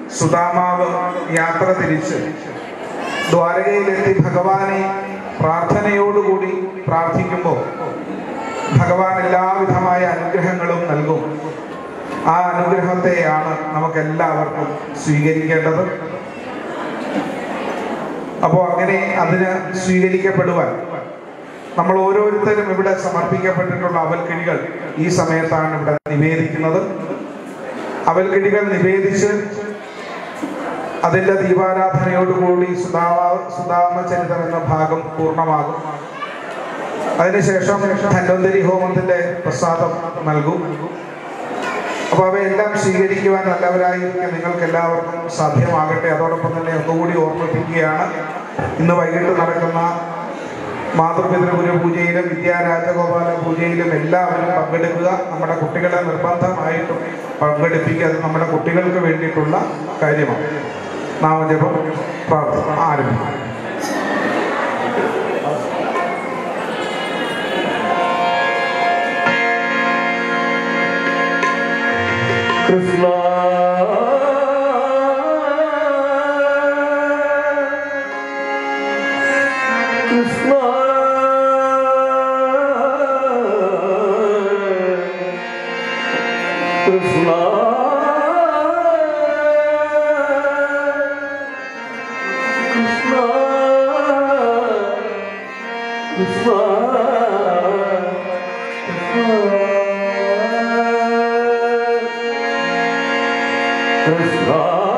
സുദാമാവ് യാത്ര തിരിച്ച് ദ്വാരകയിലെത്തി ഭഗവാനെ പ്രാർത്ഥനയോടുകൂടി പ്രാർത്ഥിക്കുമ്പോൾ ഭഗവാൻ എല്ലാവിധമായ അനുഗ്രഹങ്ങളും നൽകും ആ അനുഗ്രഹത്തെയാണ് നമുക്കെല്ലാവർക്കും സ്വീകരിക്കേണ്ടത് അപ്പോൾ അങ്ങനെ അതിന് സ്വീകരിക്കപ്പെടുവാൻ നമ്മൾ ഓരോരുത്തരും ഇവിടെ സമർപ്പിക്കപ്പെട്ടിട്ടുള്ള അവൽക്കിഴികൾ ഈ സമയത്താണ് ഇവിടെ നിവേദിക്കുന്നത് അവൽക്കിഴികൾ നിവേദിച്ച് അതിൻ്റെ ദീപാരാധനയോടുകൂടി സുധാമ സുധാമചരിതം എന്ന ഭാഗം പൂർണ്ണമാകും അതിനുശേഷം ധന്വന്തരി ഹോമത്തിന്റെ പ്രസാദം നൽകും അപ്പോൾ അവയെല്ലാം സ്വീകരിക്കുവാൻ നല്ലവരായിരിക്കും നിങ്ങൾക്ക് എല്ലാവർക്കും സാധ്യമാകട്ടെ അതോടൊപ്പം തന്നെ ഒന്നുകൂടി ഓർമ്മിപ്പിക്കുകയാണ് ഇന്ന് വൈകിട്ട് നടക്കുന്ന മാതൃപിതൃഗുരു പൂജയിലും വിദ്യാരാജഗോപാല പൂജയിലും എല്ലാവരും പങ്കെടുക്കുക നമ്മുടെ കുട്ടികളെ നിർബന്ധമായിട്ടും പങ്കെടുപ്പിക്കുക അത് നമ്മുടെ കുട്ടികൾക്ക് വേണ്ടിയിട്ടുള്ള കാര്യമാണ് നാമജപം പ്രാർത്ഥന ആരംഭിക്കും കൃഷ്ണ കൃഷ്ണ കൃഷ്ണ കൃഷ്ണ കൃഷ്ണ കൃഷ്ണ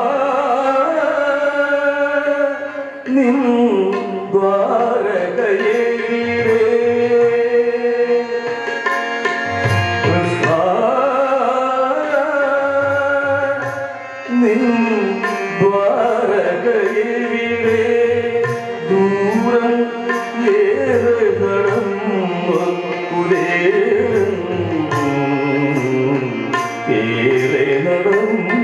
നിൻ ദ്വാരകയിലേ കൃഷ്ണ നിൻ ദ്വാരകയിലേ ദൂരം ഏറെ നടന്നു പുരേറുന്നു. ഏറെ നടന്നു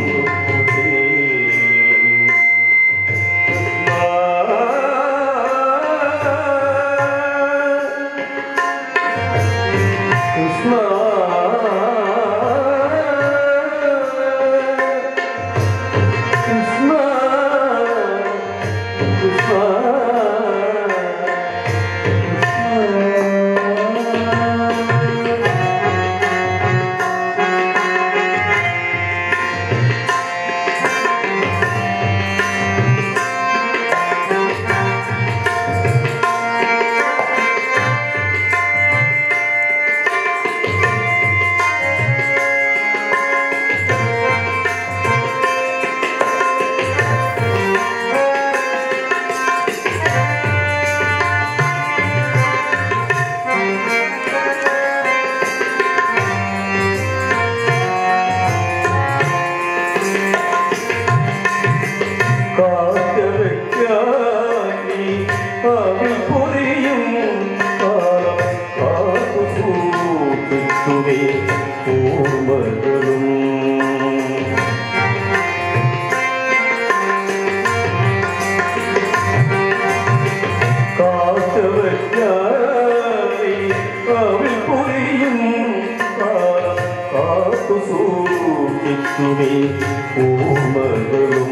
പുരേറുന്നു. കൃഷ്ണ കൃഷ്ണ കാറ്റവയ്ക്കാനി അവൾ പൊരിയും കാലം കാത്തു സൂക്ഷിച്ചുവേ ഓർമ്മകളും കാറ്റവയ്ക്കാനി അവൾ പൊരിയും കാലം കാത്തു സൂക്ഷിച്ചുവേ ഓർമ്മകളും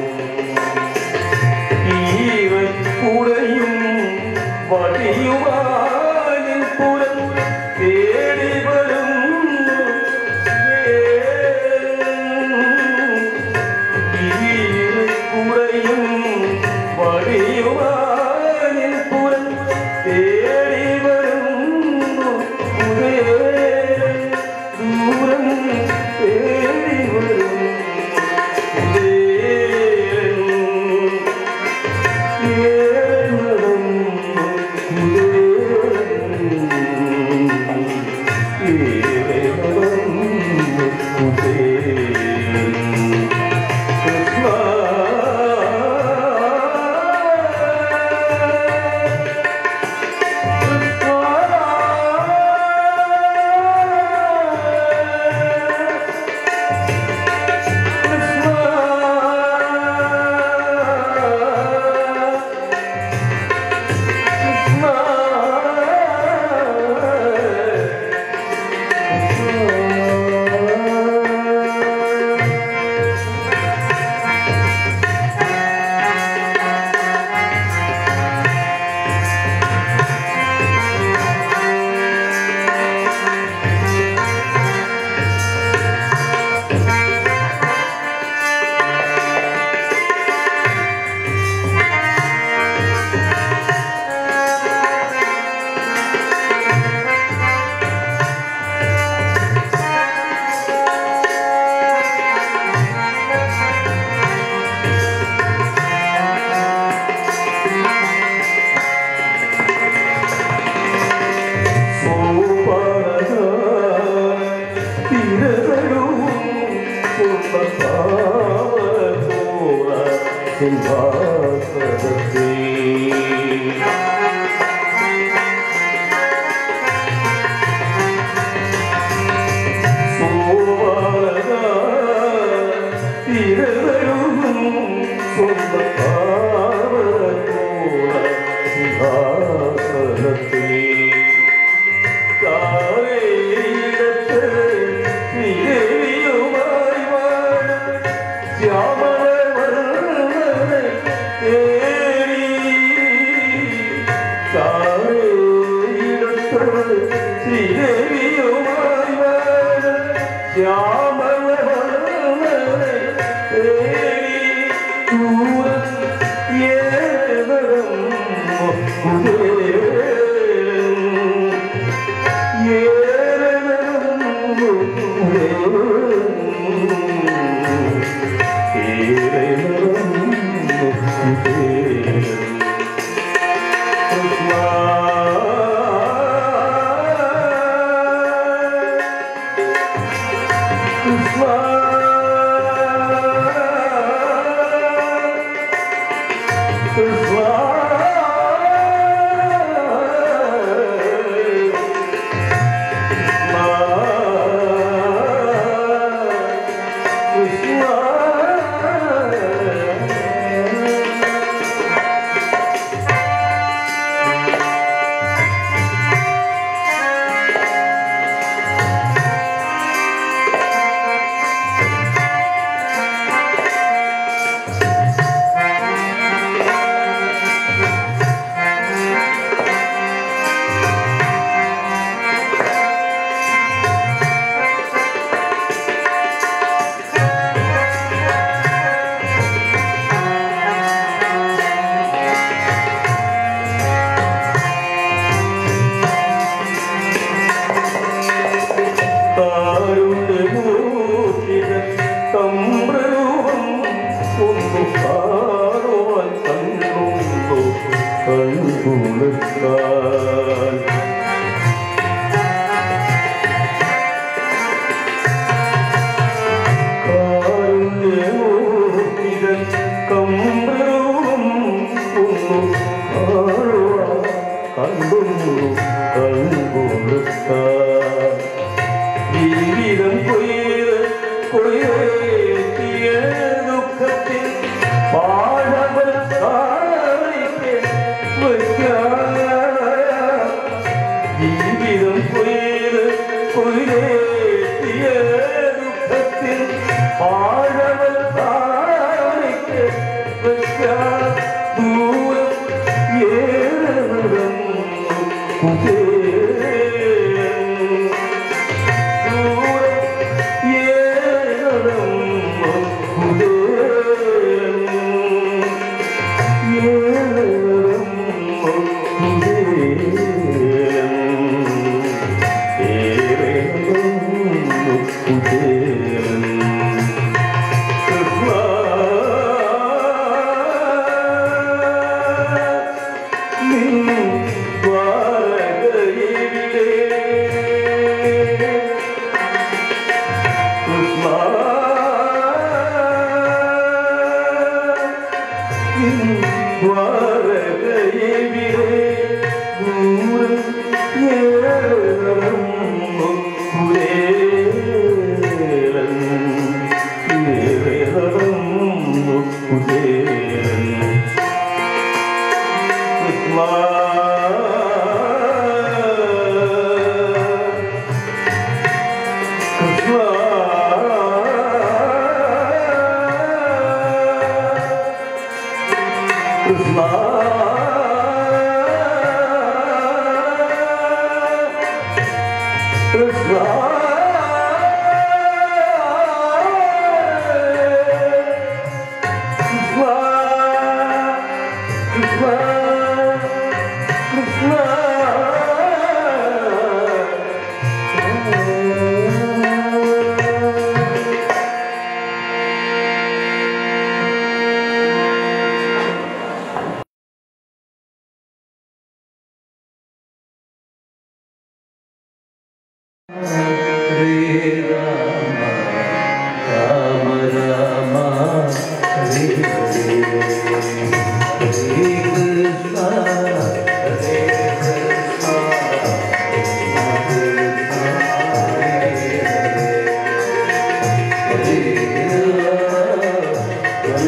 ഈവക്കുടയും വടിയുവാനിൻ പുറം തേടി വരുന്നു ഈവക്കുടയും വടിയുവാനിൻ പുറം തേടി വരുന്നു ദൂരം തേടി വരുന്നു കൃഷ്ണ സിംഹാസനത്തിൽ ശ്രീദേവിയുമായി തമ്പ്രൂപം ഒന്നു കാണുവാൻ കണ്ടുണ്ടോ കൺകുളുക്കാൻ കാരുണ്യമൂർത്തിതൻ കമ്പ്രൂപം ഒന്നു കാണുവാൻ കണ്ടുണ്ടോ കൺകുളുക്കാൻ ജീവിതം കൊയ്ത് കൊയ്തെത്തിയ ദുഃഖത്തിൽ പാഴവൽ കാണിക്ക് വയ്ക്കാൻ ജീവിതം കൊയ്ത് കൊയ്തെത്തിയ ദുഃഖത്തിൽ പാഴവൽ കാണിക്ക് വയ്ക്കാൻ ദൂരം ഏഴം കുതേ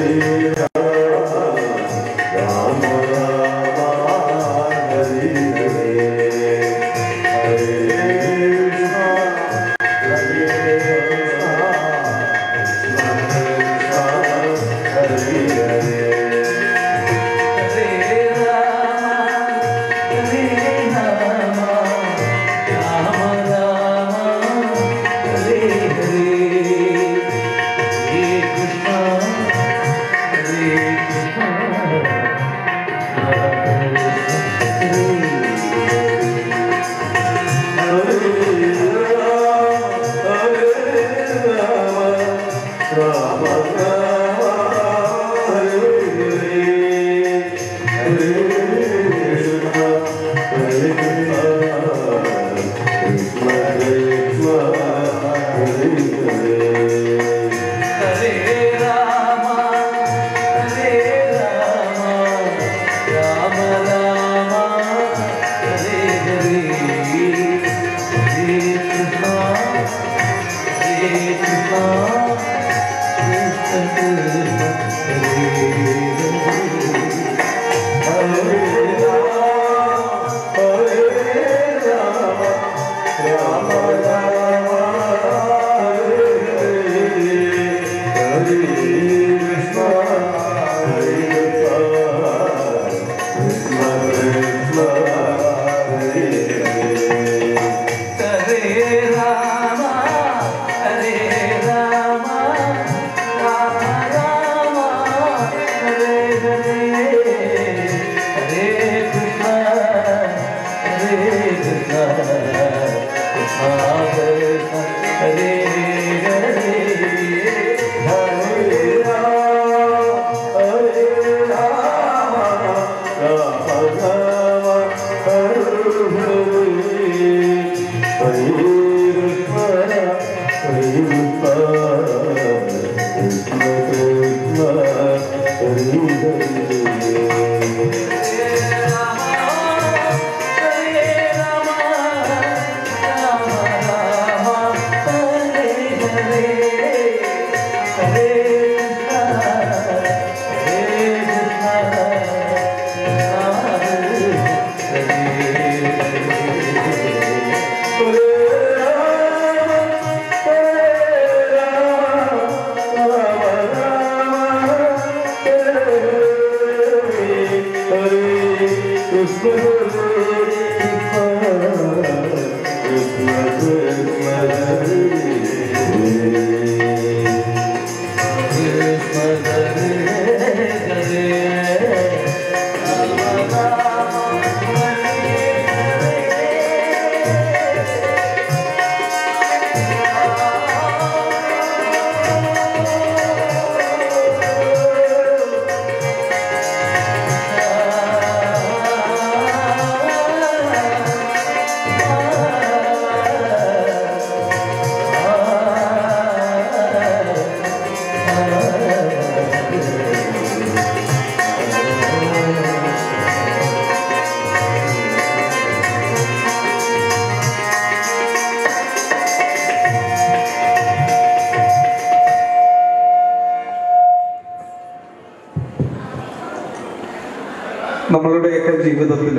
നമ്മളുടെയൊക്കെ ജീവിതത്തിൽ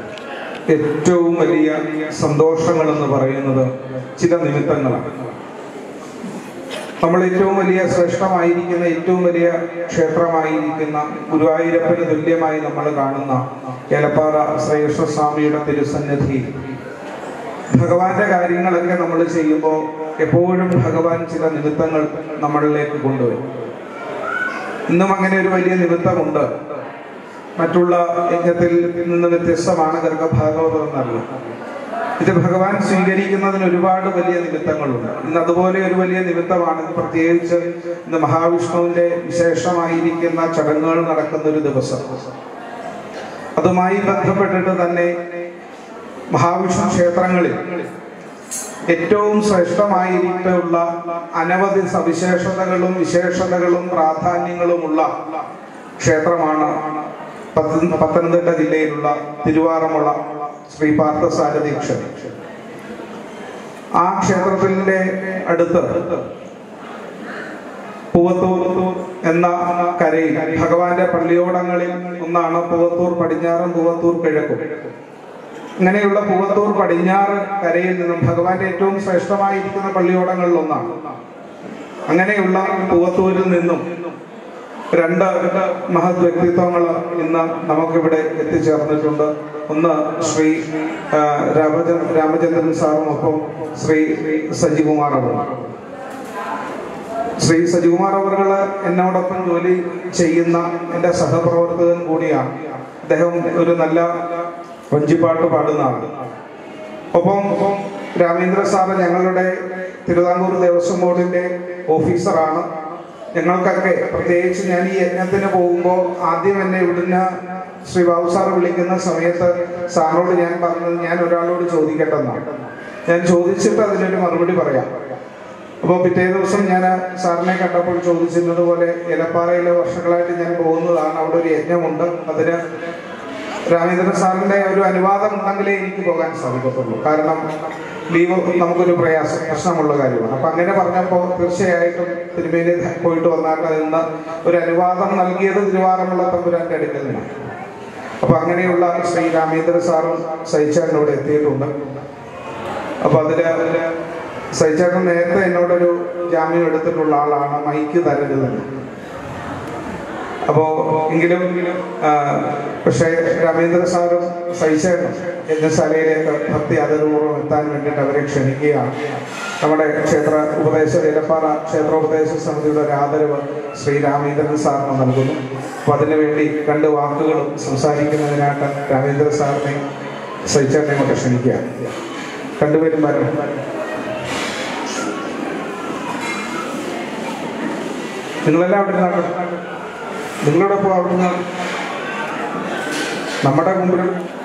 ഏറ്റവും വലിയ സന്തോഷങ്ങൾ എന്ന് പറയുന്നത് ചില നിമിത്തങ്ങളാണ് നമ്മൾ ഏറ്റവും വലിയ ശ്രേഷ്ഠമായിരിക്കുന്ന ഏറ്റവും വലിയ ക്ഷേത്രമായിരിക്കുന്ന ഗുരുവായൂരപ്പന് തുല്യമായി നമ്മൾ കാണുന്ന ഏലപ്പാറ ശ്രീകൃഷ്ണസ്വാമിയുടെ തിരുസന്നിധി ഭഗവാന്റെ കാര്യങ്ങളൊക്കെ നമ്മൾ ചെയ്യുമ്പോൾ എപ്പോഴും ഭഗവാൻ ചില നിമിത്തങ്ങൾ നമ്മളിലേക്ക് കൊണ്ടുവരും ഇന്നും അങ്ങനെ ഒരു വലിയ നിമിത്തമുണ്ട് മറ്റുള്ള യജ്ഞത്തിൽ നിന്ന് വ്യത്യസ്തമാണ് ഗർഗഭാഗവതം എന്നല്ല ഇത് ഭഗവാൻ സ്വീകരിക്കുന്നതിന് ഒരുപാട് വലിയ നിമിത്തങ്ങളുണ്ട് ഇന്ന് അതുപോലെ ഒരു വലിയ നിമിത്തമാണ് പ്രത്യേകിച്ച് ഇന്ന് മഹാവിഷ്ണുവിന്റെ വിശേഷമായിരിക്കുന്ന ചടങ്ങുകൾ നടക്കുന്ന ഒരു ദിവസം അതുമായി ബന്ധപ്പെട്ടിട്ട് തന്നെ മഹാവിഷ്ണു ക്ഷേത്രങ്ങളിൽ ഏറ്റവും ശ്രേഷ്ഠമായിട്ടുള്ള അനവധി സവിശേഷതകളും വിശേഷതകളും പ്രാധാന്യങ്ങളുമുള്ള ക്ഷേത്രമാണ് പത്ത- പത്തനംതിട്ട ജില്ലയിലുള്ള തിരുവാറമുള ശ്രീ പാർത്ഥസാരഥി ക്ഷേത്രം ആ ക്ഷേത്രത്തിന്റെ അടുത്ത് പൂവത്തൂർ എന്ന കരയിൽ ഭഗവാന്റെ പള്ളിയോടങ്ങളിൽ ഒന്നാണ് പൂവത്തൂർ പടിഞ്ഞാറും പൂവത്തൂർ കിഴക്കും ഇങ്ങനെയുള്ള പൂവത്തൂർ പടിഞ്ഞാറ് കരയിൽ നിന്നും ഭഗവാന്റെ ഏറ്റവും ശ്രേഷ്ഠമായിരിക്കുന്ന പള്ളിയോടങ്ങളിൽ ഒന്നാണ് അങ്ങനെയുള്ള പൂവത്തൂരിൽ നിന്നും രണ്ട് മഹത് വ്യക്തിത്വങ്ങൾ ഇന്ന് നമുക്കിവിടെ എത്തിച്ചേർന്നിട്ടുണ്ട് ഒന്ന് ശ്രീ ആ, രാമചന്ദ്ര രാമചന്ദ്രൻ സാറും ഒപ്പം ശ്രീ സജികുമാർ അവർ ശ്രീ സജികുമാർ അവർ എന്നോടൊപ്പം ജോലി ചെയ്യുന്ന എൻ്റെ സഹപ്രവർത്തകൻ കൂടിയാണ് അദ്ദേഹം ഒരു നല്ല വഞ്ചിപ്പാട്ട് പാടുന്ന ആളാണ് ഒപ്പം ഒപ്പം രാമേന്ദ്ര സാറ് ഞങ്ങളുടെ തിരുവിതാംകൂർ ദേവസ്വം ബോർഡിന്റെ ഓഫീസറാണ് ഞങ്ങൾക്കൊക്കെ പ്രത്യേകിച്ച് ഞാൻ ഈ യജ്ഞത്തിന് പോകുമ്പോൾ ആദ്യം എന്നെ ഇവിടുന്ന് ശ്രീ ബാബു സാറ് വിളിക്കുന്ന സമയത്ത് സാറിനോട് ഞാൻ പറഞ്ഞത് ഞാൻ ഒരാളോട് ചോദിക്കട്ടെന്നാണ് ഞാൻ ചോദിച്ചിട്ട് അതിനൊരു മറുപടി പറയാം അപ്പോൾ പിറ്റേ ദിവസം ഞാൻ സാറിനെ കണ്ടപ്പോൾ ചോദിച്ചിരുന്നത് പോലെ എലപ്പാറയിലെ വർഷങ്ങളായിട്ട് ഞാൻ പോകുന്നതാണ് അവിടെ ഒരു യജ്ഞമുണ്ട് അതിന് രാമേന്ദ്രൻ സാറിന്റെ ഒരു അനുവാദം ഉണ്ടെങ്കിലേ എനിക്ക് പോകാൻ സാധിക്കത്തുള്ളൂ കാരണം ലീവ് നമുക്കൊരു പ്രയാസം പ്രശ്നമുള്ള കാര്യമാണ് അപ്പൊ അങ്ങനെ പറഞ്ഞപ്പോൾ തീർച്ചയായിട്ടും തിരുമേനി പോയിട്ട് വന്നാട്ട് ഇന്ന് ഒരു അനുവാദം നൽകിയത് തിരുവാറമുള്ള തമ്പുരാന്റെ അടുക്കൽ നിന്നാണ് അപ്പൊ അങ്ങനെയുള്ള ശ്രീ രാമേന്ദ്ര സാറും സഹിച്ചാറിന് ഇവിടെ എത്തിയിട്ടുണ്ട് അപ്പൊ അതില് സഹിച്ചേട്ടൻ നേരത്തെ എന്നോടൊരു ജാമ്യം എടുത്തിട്ടുള്ള ആളാണ് മൈക്ക് തരരുത് അപ്പോ എങ്കിലും ആ, പക്ഷേ രാമേന്ദ്ര സാറും സഹിച്ചേട്ടൻ യജ്ഞശാലയിലേക്ക് ഭക്തി ആദരപൂർവ്വം എത്താൻ വേണ്ടിയിട്ട് അവരെ ക്ഷണിക്കുകയാണ് നമ്മുടെ ക്ഷേത്ര ഉപദേശ ഇലപ്പാറ ക്ഷേത്രോപദേശ സമിതിയുടെ ഒരു ആദരവ് ശ്രീ രാമേന്ദ്രൻ സാറിന് നൽകുന്നു അപ്പൊ അതിനുവേണ്ടി രണ്ട് വാക്കുകളും സംസാരിക്കുന്നതിനായിട്ട് രാമേന്ദ്ര സാറിനെ സഹിച്ചേട്ടനെ കൊണ്ട് ക്ഷണിക്കുകയാണ് രണ്ടുപേരും വരണം നിങ്ങളെല്ലാം അവിടെ ഇരുന്നാട്ടെ. നിങ്ങളോടൊപ്പം അവിടുന്ന് നമ്മുടെ മുമ്പിൽ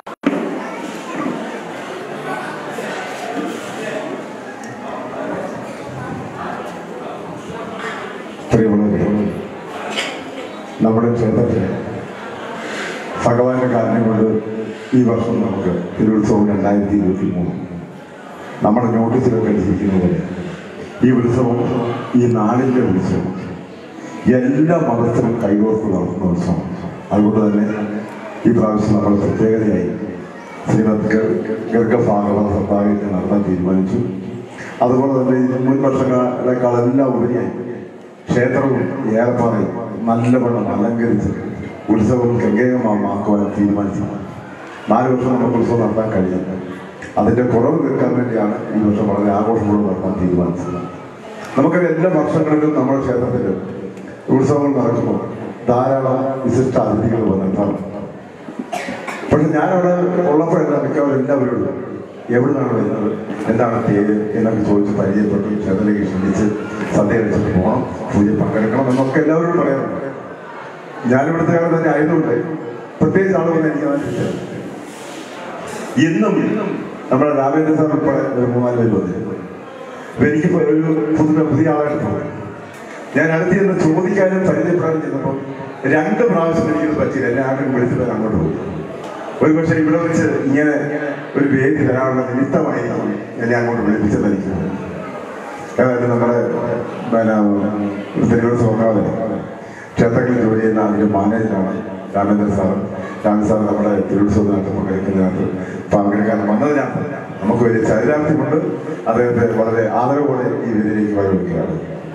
പ്രിയമുള്ളവരെ നമ്മുടെ ക്ഷേത്രത്തിൽ ഭഗവാന്റെ കാരണം കൊണ്ട് ഈ വർഷം നമുക്ക് തിരുവുത്സവം രണ്ടായിരത്തി ഇരുപത്തി മൂന്ന് നമ്മുടെ നോട്ടീസിലൊക്കെ എഴുതിയിരിക്കുന്നത് പോലെ ഈ ഉത്സവം ഈ നാടിൻ്റെ ഉത്സവം എല്ലാ മതത്തിലും കൈകോർത്ത് നടത്തുന്ന ഉത്സവം അതുകൊണ്ട് തന്നെ ഈ പ്രാവശ്യം നമ്മൾ പ്രത്യേകതയായി ശ്രീമദ് ഗർഗഭാഗവത സപ്താഹത്തെ നടത്താൻ തീരുമാനിച്ചു അതുപോലെ തന്നെ ഈ മുൻ വർഷങ്ങളെക്കാളെല്ലാം ഉപരിയായി ക്ഷേത്രവും ഏറെപ്പാറയും നല്ലവണ്ണം അലങ്കരിച്ച് ഉത്സവം ഗംഗേയമാക്കുവാൻ തീരുമാനിച്ചു നാല് വർഷം നമുക്ക് ഉത്സവം നടത്താൻ കഴിയും അതിന്റെ കുറവ് തീർക്കാൻ വേണ്ടിയാണ് ഈ വർഷം വളരെ ആഘോഷപൂർവ്വം നടത്താൻ തീരുമാനിച്ചത് നമുക്കറിയാം എല്ലാ വർഷങ്ങളിലും നമ്മുടെ ക്ഷേത്രത്തിൽ ഉത്സവങ്ങൾ നടക്കുമ്പോൾ ധാരാളം വിശിഷ്ട അതിഥികൾ വന്നിട്ടാണ് പക്ഷെ ഞാനവിടെ ഉള്ളപ്പോഴല്ല മിക്കവാറും എല്ലാവരോടും എവിടുന്നാണ് വരുന്നത് എന്താണ് പേര് എന്നൊക്കെ ചോദിച്ച് പരിചയപ്പെട്ടു ക്ഷേത്രത്തിലേക്ക് ക്ഷണിച്ച് സദ്യ കഴിച്ചിട്ട് പോകണം പൂജ പങ്കെടുക്കണം എന്നൊക്കെ എല്ലാവരോടും പറയാറുണ്ട് ഞാനിവിടുത്തെ കാലം തന്നെ ആയതുകൊണ്ട് പ്രത്യേകിച്ച് ആളുകൾ എനിക്ക് മനസ്സിലായി ഇന്നും നമ്മുടെ രാമേന്ദ്ര സാർ ഉൾപ്പെടെ ഒരു മൂന്നാല് പേര് വന്നിരുന്നു അപ്പൊ എനിക്കിപ്പോ ഒരു പുതിയ പുതിയ ആളായിട്ട് തോന്നി ഞാൻ അടുത്ത് ചെന്ന് ചോദിക്കാനും പരിചയപ്പെടാനും ചെന്നപ്പോൾ രണ്ട് പ്രാവശ്യം എനിക്കത് പറ്റിയില്ല എന്നെ ആരും വിളിച്ചിട്ട് ഞാൻ അങ്ങോട്ട് പോയി ഒരു പക്ഷേ ഇവിടെ വെച്ച് ഇങ്ങനെ ഒരു വേദി തരാനുള്ള നിമിത്തമായിരിക്കും എന്നെ അങ്ങോട്ട് വിളിപ്പിച്ചത് എനിക്ക് ഏതായാലും നമ്മുടെ പിന്നെ തിരുവനന്തപുരം സ്വർണ്ണാവതി ക്ഷേത്രങ്ങളിൽ ജോലി ചെയ്യുന്ന അതിന്റെ മാനേജറാണ് രാമേന്ദ്രൻ സാർ രാമൻ സാർ നമ്മുടെ തിരുവനന്തപുരത്ത് പങ്കെടുക്കുന്നതിനകത്ത് പങ്കെടുക്കാൻ വന്നതിനകത്ത് നമുക്ക് വലിയ ചരിതാർത്ഥ്യമുണ്ട് അദ്ദേഹത്തെ വളരെ ആദരവോടെ ഈ വേദിയിലേക്ക് വരവിളിക്കുകയാണ്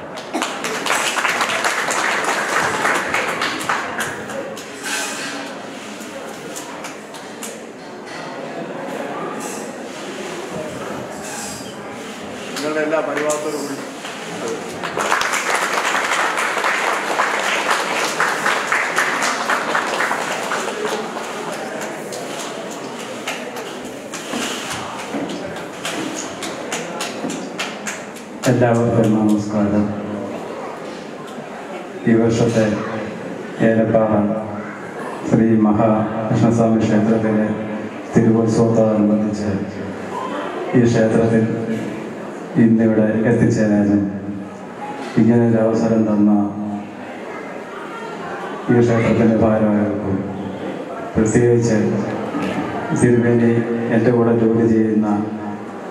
നിങ്ങളുടെ എല്ലാ പരിവാരത്തോടും കൂടി എല്ലാവർക്കും നമസ്കാരം ഈ വർഷത്തെ ഏലപ്പാറ ശ്രീ മഹാകൃഷ്ണസ്വാമി ക്ഷേത്രത്തിലെ തിരുവോത്സവത്തോടനുബന്ധിച്ച് ഈ ക്ഷേത്രത്തിൽ ഇന്നിവിടെ എത്തിച്ചേരാനും ഇങ്ങനെ ഒരു അവസരം തന്ന ഈ ക്ഷേത്രത്തിൻ്റെ ഭാരവാഹികൾക്കും പ്രത്യേകിച്ച് തിരുവേലി എൻ്റെ കൂടെ ജോലി ചെയ്യുന്ന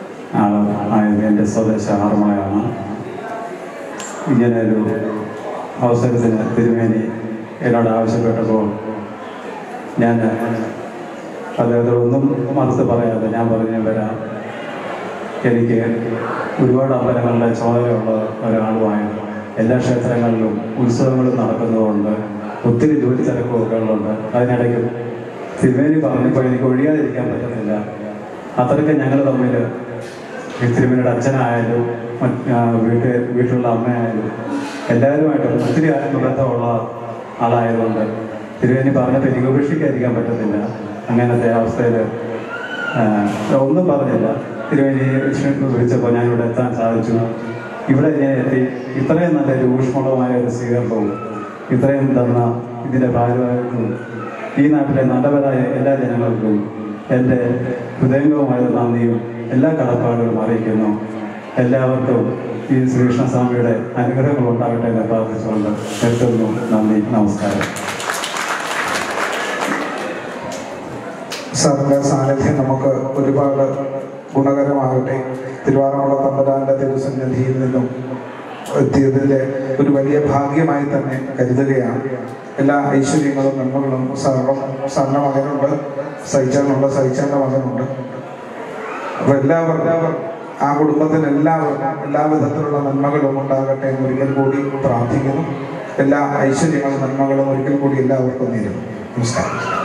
ആള് ആയത് എൻ്റെ സ്വദേശ ആറന്മുളയാണ് ഇങ്ങനെ ഒരു അവസരത്തിന് തിരുമേനി എന്നോട് ആവശ്യപ്പെട്ടപ്പോൾ ഞാൻ അദ്ദേഹത്തോട് ഒന്നും മറുത്ത് പറയാതെ ഞാൻ പറഞ്ഞു വരാം എനിക്ക് ഒരുപാട് അമ്പലങ്ങളുടെ ചുമതലയുള്ള ഒരാളുമായിരുന്നു എല്ലാ ക്ഷേത്രങ്ങളിലും ഉത്സവങ്ങളും നടക്കുന്നതുകൊണ്ട് ഒത്തിരി ജോലി തിരക്കുമൊക്കെ ഉള്ളതുകൊണ്ട് അതിനിടയ്ക്ക് തിരുമേനി പറഞ്ഞപ്പോൾ എനിക്ക് ഒഴിയാതിരിക്കാൻ പറ്റുന്നില്ല അത്രയ്ക്ക് ഞങ്ങൾ തമ്മിൽ ഈ തിരുമേനിയുടെ അച്ഛനായാലും മറ്റ് ആ, വീട്ടിൽ വീട്ടിലുള്ള അമ്മയായാലും എല്ലാവരുമായിട്ടും ഒത്തിരി ആത്മബന്ധമുള്ള ആളായതുകൊണ്ട് തിരുവേനി പറഞ്ഞപ്പോൾ എനിക്ക് ഉപേക്ഷിക്കാതിരിക്കാൻ പറ്റത്തില്ല അങ്ങനത്തെ അവസ്ഥയിൽ ഒന്നും പറഞ്ഞില്ല തിരുവേനി വിഷ്ണു വിളിച്ചപ്പോൾ ഞാൻ ഇവിടെ എത്താൻ സാധിച്ചു ഇവിടെ ഞാൻ എത്തി ഇത്രയും നല്ലൊരു ഊഷ്മളമായ ഒരു സ്വീകരണവും ഇത്രയും തന്ന ഇതിൻ്റെ ഭാരവാഹികൾക്കും ഈ നാട്ടിലെ നല്ലവരായ എല്ലാ ജനങ്ങൾക്കും എൻ്റെ ഹൃദയംഗവുമായ നന്ദിയും എല്ലാ കടപ്പാടുകളും അറിയിക്കുന്നു എല്ലാവർക്കും ഈ ശ്രീകൃഷ്ണസ്വാമിയുടെ അനുഗ്രഹങ്ങൾ ഉണ്ടാകട്ടെ എന്ന് പ്രാർത്ഥിച്ചുകൊണ്ട് നിർത്തുന്നു നന്ദി നമസ്കാരം സാറിന്റെ സാന്നിധ്യം നമുക്ക് ഒരുപാട് ഗുണകരമാകട്ടെ തിരുവാറന്മുള തമ്പുരാന്റെ തിരുസന്നിധിയിൽ നിന്നും എത്തിയതിന്റെ ഒരു വലിയ ഭാഗ്യമായി തന്നെ കരുതുകയാണ് എല്ലാ ഐശ്വര്യങ്ങളും നന്മകളും സാറും സാറിന്റെ മകനുണ്ട് സഹിച്ചാനുണ്ട് സഹിച്ചാന്റെ മകനുണ്ട് അപ്പൊ എല്ലാവർക്കും ആ കുടുംബത്തിന് എല്ലാവർക്കും എല്ലാ വിധത്തിലുള്ള നന്മകളും ഉണ്ടാകട്ടെ എന്ന് ഒരിക്കൽ കൂടി പ്രാർത്ഥിക്കുന്നു എല്ലാ ഐശ്വര്യങ്ങളും നന്മകളും ഒരിക്കൽ കൂടി എല്ലാവർക്കും നേരുന്നു നമസ്കാരം